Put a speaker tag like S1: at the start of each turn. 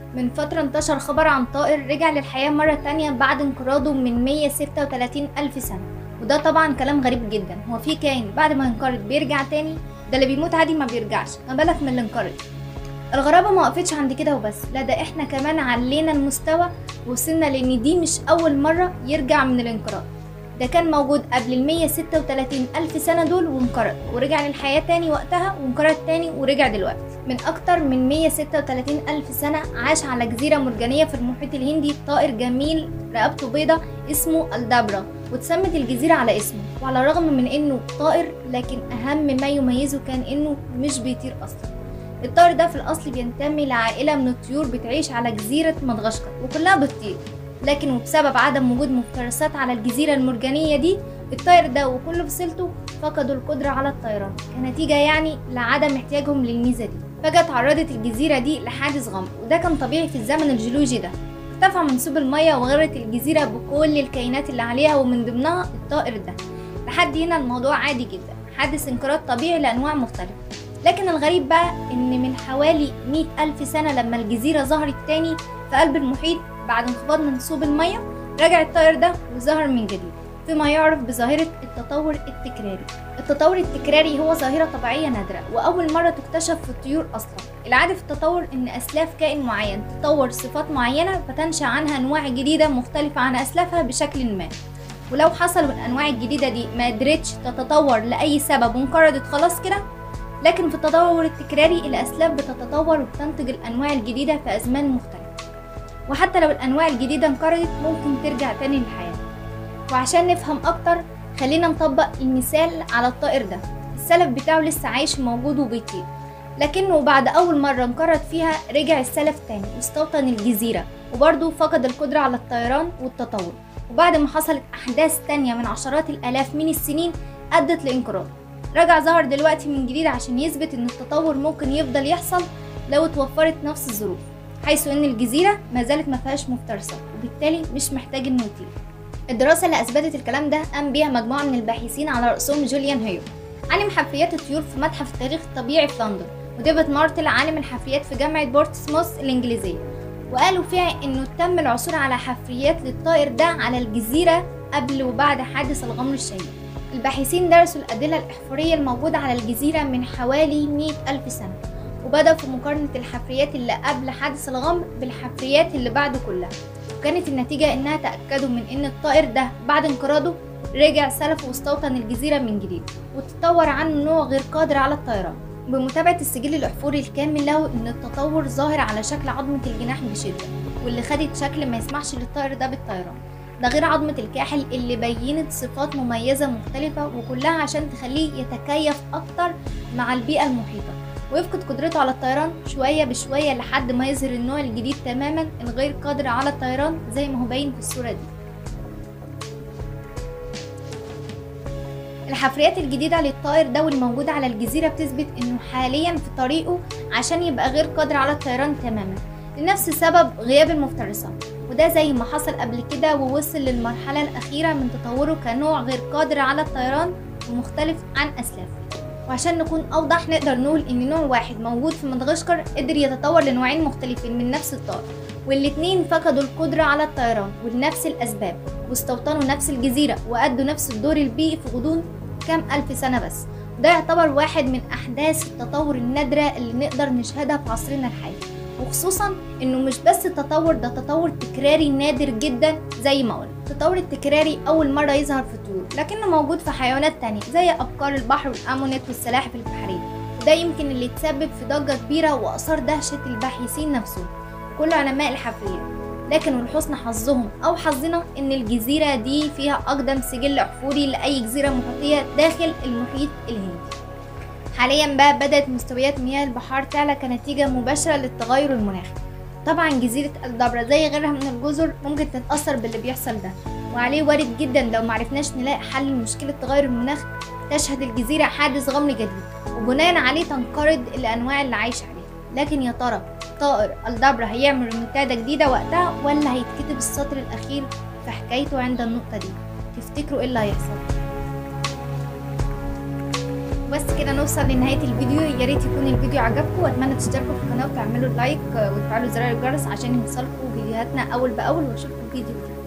S1: من فترة انتشر خبر عن طائر رجع للحياة مرة تانية بعد انقراضه من 136 ألف سنة وده طبعا كلام غريب جدا هو في كائن بعد ما ينقرض بيرجع تاني ده اللي بيموت عادي ما بيرجعش ما بالك من اللي انقرض الغرابة ما وقفتش عند كده وبس لا ده احنا كمان علينا المستوى وصلنا لان دي مش اول مرة يرجع من الانقراض ده كان موجود قبل ال 136 ألف سنة دول وانقرض ورجع للحياة تاني وقتها وانقرض تاني ورجع دلوقتي من أكتر من 136 ألف سنة عاش على جزيرة مرجانية في المحيط الهندي طائر جميل رقبته بيضة اسمه الدبرة واتسمت الجزيرة على اسمه وعلى الرغم من انه طائر لكن أهم ما يميزه كان انه مش بيطير أصلا الطائر ده في الأصل بينتمي لعائلة من الطيور بتعيش على جزيرة مدغشقر وكلها بتطير لكن وبسبب عدم وجود مفترسات على الجزيرة المرجانية دي الطائر ده وكل فصيلته فقدوا القدرة على الطيران كنتيجة يعني لعدم احتياجهم للميزة دي فجأة تعرضت الجزيرة دي لحادث غامض وده كان طبيعي في الزمن الجيولوجي ده ارتفع منسوب المية وغرت الجزيرة بكل الكائنات اللي عليها ومن ضمنها الطائر ده لحد هنا الموضوع عادي جدا حادث انقراض طبيعي لأنواع مختلفة لكن الغريب بقى ان من حوالي مئة ألف سنة لما الجزيرة ظهرت تاني في قلب المحيط بعد انخفاض منسوب المية رجع الطائر ده وظهر من جديد فيما يعرف بظاهرة التطور التكراري التطور التكراري هو ظاهرة طبيعية نادرة وأول مرة تكتشف في الطيور أصلا العادي في التطور إن أسلاف كائن معين تطور صفات معينة فتنشأ عنها أنواع جديدة مختلفة عن أسلافها بشكل ما ولو حصل الأنواع الجديدة دي ما قدرتش تتطور لأي سبب وانقرضت خلاص كده لكن في التطور التكراري الأسلاف بتتطور وبتنتج الأنواع الجديدة في أزمان مختلفة وحتى لو الأنواع الجديدة انقرضت ممكن ترجع تاني للحياة وعشان نفهم أكتر خلينا نطبق المثال على الطائر ده السلف بتاعه لسه عايش موجود وبيطير لكنه بعد أول مرة انقرض فيها رجع السلف تاني واستوطن الجزيرة وبرضه فقد القدرة على الطيران والتطور وبعد ما حصلت أحداث تانية من عشرات الآلاف من السنين أدت لانقراض رجع ظهر دلوقتي من جديد عشان يثبت ان التطور ممكن يفضل يحصل لو اتوفرت نفس الظروف حيث ان الجزيرة ما زالت ما فيهاش مفترسات وبالتالي مش محتاج انه يطير الدراسة اللي اثبتت الكلام ده قام بيها مجموعة من الباحثين على رأسهم جوليان هيو عالم حفريات الطيور في متحف التاريخ الطبيعي في لندن وديفيد مارتل عالم الحفريات في جامعة بورتسموث الإنجليزية وقالوا فيها إنه تم العثور على حفريات للطائر ده على الجزيرة قبل وبعد حادث الغمر الشهير الباحثين درسوا الأدلة الإحفورية الموجودة على الجزيرة من حوالي مئة ألف سنة وبدأوا في مقارنة الحفريات اللي قبل حادث الغمر بالحفريات اللي بعده كلها وكانت النتيجة إنها تأكدوا من إن الطائر ده بعد انقراضه رجع سلف واستوطن الجزيرة من جديد وتطور عنه نوع غير قادر على الطيران بمتابعة السجل الأحفوري الكامل له إن التطور ظاهر على شكل عظمة الجناح بشدة واللي خدت شكل ما يسمحش للطائر ده بالطيران ده غير عظمة الكاحل اللي بينت صفات مميزة مختلفة وكلها عشان تخليه يتكيف أكتر مع البيئة المحيطة ويفقد قدرته على الطيران شوية بشوية لحد ما يظهر النوع الجديد تماما الغير قادر على الطيران زي ما هو باين في الصورة دي الحفريات الجديدة للطائر ده والموجودة على الجزيرة بتثبت انه حاليا في طريقه عشان يبقى غير قادر على الطيران تماما لنفس سبب غياب المفترسات وده زي ما حصل قبل كده ووصل للمرحلة الأخيرة من تطوره كنوع غير قادر على الطيران ومختلف عن أسلافه وعشان نكون أوضح نقدر نقول إن نوع واحد موجود في مدغشقر قدر يتطور لنوعين مختلفين من نفس الطائر والاتنين فقدوا القدرة على الطيران ولنفس الأسباب واستوطنوا نفس الجزيرة وأدوا نفس الدور البيئي في غضون كام ألف سنة بس وده يعتبر واحد من أحداث التطور النادرة اللي نقدر نشهدها في عصرنا الحالي وخصوصا انه مش بس التطور ده تطور تكراري نادر جدا زي ما قلت التطور التكراري اول مره يظهر في الطيور لكنه موجود في حيوانات تانية زي ابقار البحر والامونات والسلاحف البحريه وده يمكن اللي تسبب في ضجه كبيره واثار دهشه الباحثين نفسهم وكل علماء الحفريات لكن ولحسن حظهم او حظنا ان الجزيره دي فيها اقدم سجل احفوري لاي جزيره محيطيه داخل المحيط الهندي حاليا بقى بدأت مستويات مياه البحار تعلى كنتيجة مباشرة للتغير المناخي طبعا جزيرة الدبرة زي غيرها من الجزر ممكن تتأثر باللي بيحصل ده وعليه وارد جدا لو معرفناش نلاقي حل لمشكلة تغير المناخ تشهد الجزيرة حادث غمر جديد وبناء عليه تنقرض الأنواع اللي عايش عليها لكن يا ترى طائر الدبرة هيعمل ريمونتادا جديدة وقتها ولا هيتكتب السطر الأخير في حكايته عند النقطة دي تفتكروا ايه اللي هيحصل وبس كده نوصل لنهايه الفيديو يا ريت يكون الفيديو عجبكم واتمنى تشتركوا في القناه وتعملوا لايك وتفعلوا زر الجرس عشان يوصلكم فيديوهاتنا اول باول واشوفكم فيديو جديد